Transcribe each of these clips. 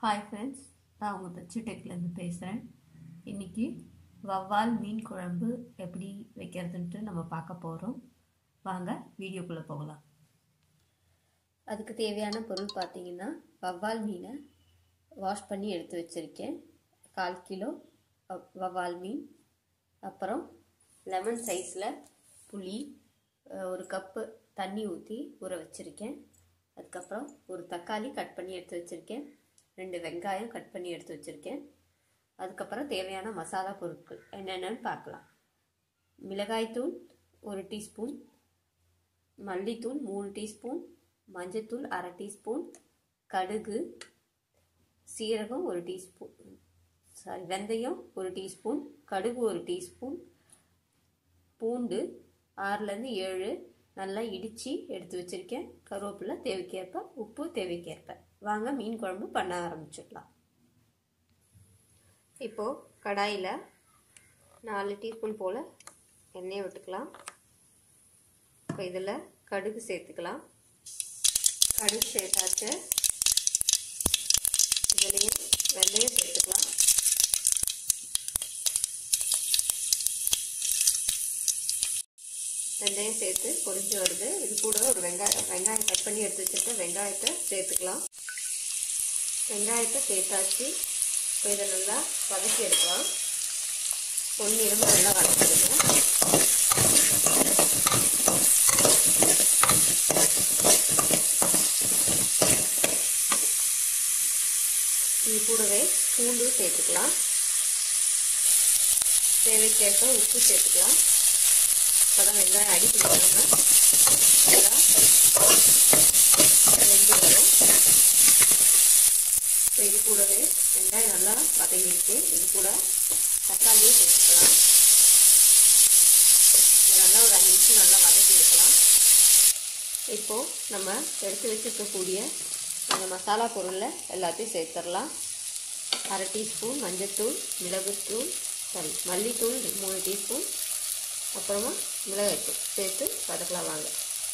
hi friends நான் உங்கள் தச்சு டெக்லேருந்து பேசுகிறேன் இன்றைக்கி வவ்வால் மீன் குழம்பு எப்படி வைக்கிறதுன்ட்டு நம்ம பார்க்க போகிறோம் வாங்க வீடியோக்குள்ளே போகலாம் அதுக்கு தேவையான பொருள் பார்த்தீங்கன்னா வவ்வால் மீனை வாஷ் பண்ணி எடுத்து வச்சுருக்கேன் கால் கிலோ வ- வவ்வால் மீன் அப்புறம் லெமன் சைஸில் புளி அஹ், ஒரு கப்பு தண்ணி ஊற்றி ஊற வச்சுருக்கேன் அதுக்கப்புறம் ஒரு தக்காளி கட் பண்ணி எடுத்து வச்சுருக்கேன் ரெண்டு வெங்காயம் கட் பண்ணி எடுத்து வச்சுருக்கேன் அதுக்கப்புறம் தேவையான மசாலா பொருட்கள் என்னென்னு பார்க்கலாம் மிளகாய்த்தூள் ஒரு டீஸ்பூன் மல்லித்தூள் மூணு டீஸ்பூன் மஞ்சத்தூள் அரை டீஸ்பூன் கடுகு சீரகம் ஒரு டீஸ்பூன் சாரி வெந்தயம் ஒரு டீஸ்பூன் கடுகு ஒரு டீஸ்பூன் பூண்டு ஆறுலேருந்து ஏழு நல்லா இடித்து எடுத்து வச்சுருக்கேன் கருவேப்பிலை தேவைக்கேற்ப உப்பு தேவைக்கேற்ப வாங்க மீன் குழம்பு பண்ண ஆரம்பிச்சிடலாம் இப்போது கடாயில் நாலு டீஸ்பூன் போல் எண்ணெயை விட்டுக்கலாம் இப்போ இதில் கடுகு சேர்த்துக்கலாம் கடுகு சேர்த்தாச்சு இதுலேயும் வெந்தயம் சேர்த்துக்கலாம் வெந்தயம் சேர்த்து பொரிஞ்சு வருது இது கூட ஒரு வெங்காயம் வெங்காயம் கட் பண்ணி எடுத்து வச்சுருக்க வெங்காயத்தை சேர்த்துக்கலாம் வெங்காயத்தை சேர்த்தாச்சு இப்போ இதை நல்லா வதக்கி எடுக்கலாம் பொன்னிறமாக நல்லா வதக்கிடுங்க இது கூடவே பூண்டு சேர்த்துக்கலாம் தேவைக்கேற்ப உப்பு சேர்த்துக்கலாம் அப்போதான் வெங்காயம் அடி பிடிக்காம நல்லா வெந்து வரும் இப்போ இது கூடவே வெங்காயம் நல்லா வதங்கிருக்கு இது கூட தக்காளியும் சேர்த்துக்கலாம் இதை நல்லா ஒரு அஞ்சு நிமிஷம் நல்லா வதக்கி எடுக்கலாம் இப்போது நம்ம எடுத்து வச்சுருக்கக்கூடிய அந்த மசாலா பொருளில் எல்லாத்தையும் சேர்த்துடலாம் அரை டீஸ்பூன் மஞ்சத்தூள் மிளகுத்தூள் சாரி மல்லித்தூள் மூணு டீஸ்பூன் அப்புறமா மிளகாய்த்தூள் சேர்த்து வதக்கலாம் வாங்க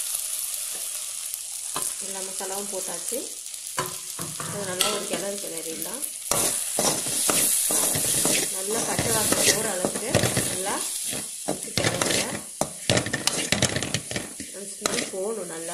எல்லா மசாலாவும் போட்டாச்சு அது நல்லா ஒரு கிளறு கிளறிடலாம் நல்லா பச்சை வாசனை போகிற அளவுக்கு நல்லா வச்சு கிளறுங்க அந்த ஸ்மெல் போகணும் நல்லா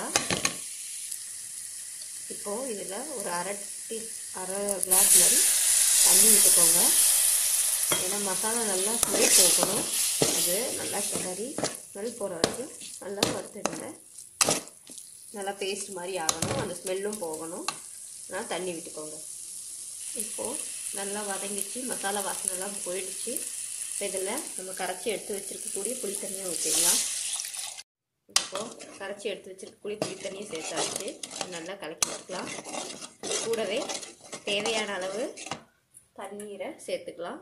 இப்போது இதில் ஒரு அரை டீ அரை கிளாஸ் மாதிரி தண்ணி விட்டுக்கோங்க ஏன்னா மசாலா நல்லா ஸ்மெல் போகணும் அது நல்லா கிளறி ஸ்மெல் போகிற வரைக்கும் நல்லா வறுத்துடுங்க நல்லா பேஸ்ட் மாதிரி ஆகணும் அந்த ஸ்மெல்லும் போகணும் அதனால் தண்ணி விட்டுக்கோங்க இப்போது நல்லா வதங்கிச்சு மசாலா வாசனைலாம் போயிடுச்சு இப்போ இதில் நம்ம கரைச்சி எடுத்து வச்சுருக்கக்கூடிய புளி தண்ணியை ஊற்றிடலாம் இப்போது கரைச்சி எடுத்து வச்சுருக்கக்கூடிய புளி தண்ணியை சேர்த்தாச்சு நல்லா கலக்கி விட்டுக்கலாம் இது கூடவே தேவையான அளவு தண்ணீரை சேர்த்துக்கலாம்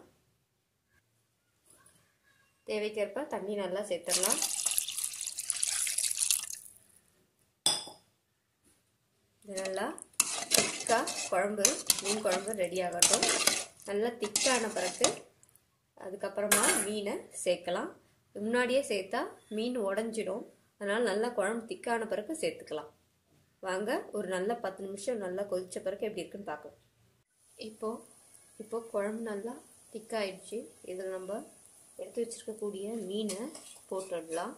தேவைக்கேற்ப தண்ணி நல்லா சேர்த்துடலாம் இது நல்லா திக்காக குழம்பு மீன் குழம்பு ரெடி ஆகட்டும் நல்லா திக்கான பிறகு அதுக்கப்புறமா மீனை சேர்க்கலாம் முன்னாடியே சேர்த்தா மீன் உடஞ்சிடும் அதனால் நல்லா குழம்பு திக்கான பிறகு சேர்த்துக்கலாம் வாங்க ஒரு நல்ல பத்து நிமிஷம் நல்லா கொதிச்ச பிறகு எப்படி இருக்குன்னு பார்க்கலாம் இப்போது இப்போ குழம்பு நல்லா திக்காயிடுச்சு இதில் நம்ம எடுத்து வச்சுருக்கக்கூடிய மீனை போட்டுடலாம்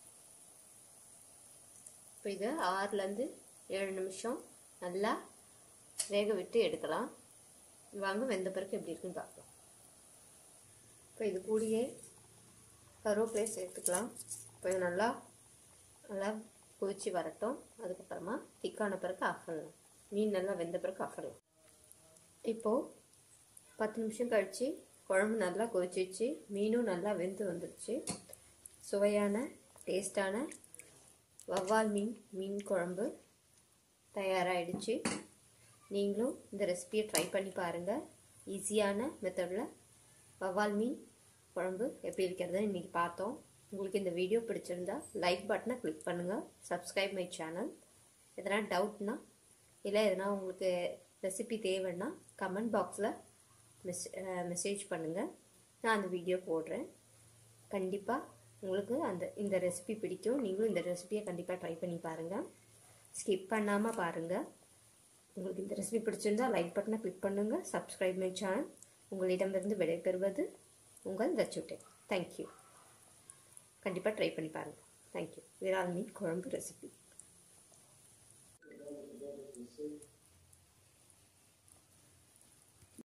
இப்போ இதை ஆறுலேருந்து ஏழு நிமிஷம் நல்லா வேக விட்டு எடுக்கலாம் வாங்க வெந்த பிறகு எப்படி இருக்குன்னு பார்க்கலாம் இப்போ இது கூடயே கருவேப்பிலையை சேர்த்துக்கலாம் இப்போ இது நல்லா நல்லா கொதிச்சு வரட்டும் அதுக்கப்புறமா திக்கான பிறகு ஆஃப் பண்ணலாம் மீன் நல்லா வெந்த பிறகு ஆஃப் பண்ணலாம் இப்போது பத்து நிமிஷம் கழித்து குழம்பு நல்லா கொதிச்சிச்சு மீனும் நல்லா வெந்து வந்துடுச்சு சுவையான டேஸ்டான வவ்வால் மீன் மீன் குழம்பு தயாராகிடுச்சு நீங்களும் இந்த ரெசிபியை ட்ரை பண்ணி பாருங்கள் ஈஸியான மெத்தடில் வவ்வால் மீன் குழம்பு எப்படி வைக்கிறதுன்னு இன்றைக்கி பார்த்தோம் உங்களுக்கு இந்த வீடியோ பிடிச்சிருந்தா லைக் பட்டனை கிளிக் பண்ணுங்கள் சப்ஸ்கிரைப் மை சேனல் எதனா டவுட்னா இல்லை எதனா உங்களுக்கு ரெசிபி தேவைன்னா கமெண்ட் பாக்ஸில் மெஸ் மெசேஜ் பண்ணுங்கள் நான் அந்த வீடியோ போடுறேன் கண்டிப்பாக உங்களுக்கு அந்த இந்த ரெசிபி பிடிக்கும் நீங்களும் இந்த ரெசிபியை கண்டிப்பாக ட்ரை பண்ணி பாருங்கள் ஸ்கிப் பண்ணாமல் பாருங்கள் உங்களுக்கு இந்த ரெசிபி பிடிச்சிருந்தா லைக் பட்டனை கிளிக் பண்ணுங்கள் சப்ஸ்கிரைப் மை சேனல் உங்களிடமிருந்து விடைபெறுவது உங்கள் தச்சுட்டே தேங்க்யூ கண்டிப்பாக ட்ரை பண்ணி பாருங்கள் தேங்க்யூ விரால் மீன் குழம்பு ரெசிபி